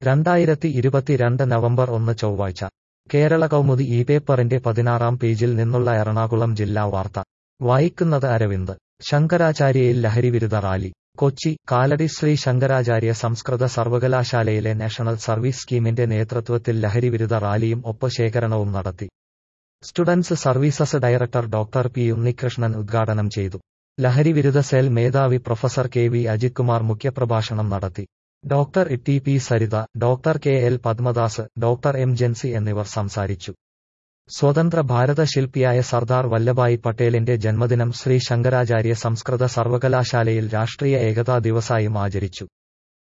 രണ്ടായിരത്തി ഇരുപത്തിരണ്ട് നവംബർ ഒന്ന് ചൊവ്വാഴ്ച കേരള കൗമുദി ഈ പേപ്പറിന്റെ പതിനാറാം പേജിൽ നിന്നുള്ള എറണാകുളം ജില്ലാ വാർത്ത വായിക്കുന്നത് അരവിന്ദ് ശങ്കരാചാര്യയിൽ ലഹരിവിരുദ്ധ റാലി കൊച്ചി കാലടി ശ്രീ ശങ്കരാചാര്യ സംസ്കൃത സർവകലാശാലയിലെ നാഷണൽ സർവീസ് സ്കീമിന്റെ നേതൃത്വത്തിൽ ലഹരിവിരുദ്ധ റാലിയും ഒപ്പശേഖരണവും നടത്തി students services director doctor P Unnikrishnan ഉദ്ഘാടനം ചെയ്തു ലഹരിവിരുദ്ധ സെൽ മേധാവി professor K V Ajith Kumar മുഖ്യപ്രഭാഷണം നടത്തി doctor T P Saritha doctor K L Padmadas doctor M Jency എന്നിവർ സംസാരിച്ചു സ്വതന്ത്ര ഭാരത ശില്പിയായ സർദാർ വല്ലഭായി പട്ടേലിന്റെ ജന്മദിനം ശ്രീ ശങ്കരാചാര്യ സംസ്കൃത സർവകലാശാലയിൽ രാഷ്ട്രീയ ഏകതാ ദിവസായും ആചരിച്ചു